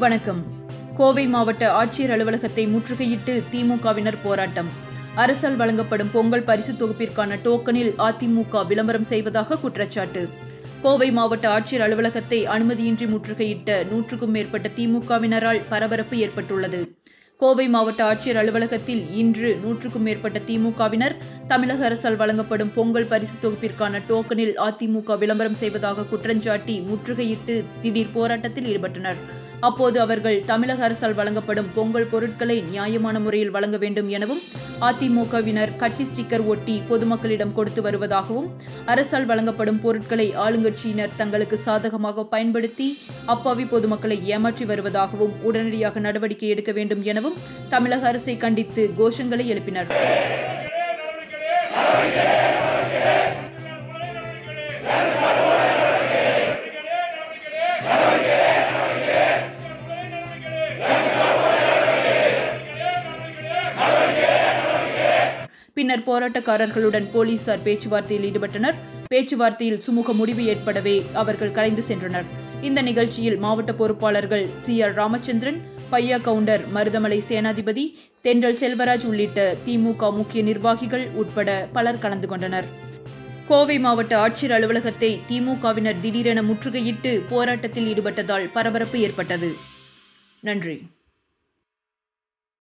வணக்கம் கோவை மாவட்ட ஆட்சியர் அலுவலகத்தை முற்றுகையிட்டு திமுகவினர் போராட்டம் அரசால் வழங்கப்படும் பொங்கல் பரிசு தொகுப்பிற்கான டோக்கனில் அதிமுக விளம்பரம் செய்வதாக குற்றச்சாட்டு கோவை மாவட்ட ஆட்சியர் அலுவலகத்தை அனுமதியின்றி முற்றுகையிட்ட நூற்றுக்கும் மேற்பட்ட திமுகவினரால் பரபரப்பு ஏற்பட்டுள்ளது கோவை மாவட்ட ஆட்சியர் அலுவலகத்தில் இன்று நூற்றுக்கும் மேற்பட்ட திமுகவினர் தமிழக அரசால் வழங்கப்படும் பொங்கல் பரிசு தொகுப்பிற்கான டோக்கனில் அதிமுக விளம்பரம் செய்வதாக குற்றஞ்சாட்டி முற்றுகையிட்டு திடீர் போராட்டத்தில் ஈடுபட்டனர் அப்போது அவர்கள் தமிழக அரசால் வழங்கப்படும் பொங்கல் பொருட்களை நியாயமான முறையில் வழங்க வேண்டும் எனவும் அதிமுகவினர் கட்சி ஸ்டிக்கர் ஒட்டி பொதுமக்களிடம் கொடுத்து வருவதாகவும் அரசால் வழங்கப்படும் பொருட்களை ஆளுங்கட்சியினர் தங்களுக்கு சாதகமாக பயன்படுத்தி அப்பாவி பொதுமக்களை ஏமாற்றி வருவதாகவும் உடனடியாக நடவடிக்கை எடுக்க வேண்டும் எனவும் தமிழக அரசை கண்டித்து கோஷங்களை எழுப்பினர் பின்னர் போராட்டக்காரர்களுடன் போலீசார் பேச்சுவார்த்தையில் ஈடுபட்டனர் பேச்சுவார்த்தையில் சுமூக முடிவு ஏற்படவே அவர்கள் கலைந்து சென்றனர் இந்த நிகழ்ச்சியில் மாவட்ட பொறுப்பாளர்கள் சி ஆர் ராமச்சந்திரன் பையா கவுண்டர் மருதமலை சேனாதிபதி தென்றல் செல்வராஜ் உள்ளிட்ட திமுக முக்கிய நிர்வாகிகள் உட்பட பலர் கலந்து கொண்டனர் கோவை மாவட்ட ஆட்சியர் அலுவலகத்தை திமுகவினர் திடீரென முற்றுகையிட்டு போராட்டத்தில் ஈடுபட்டதால் பரபரப்பு ஏற்பட்டது நன்றி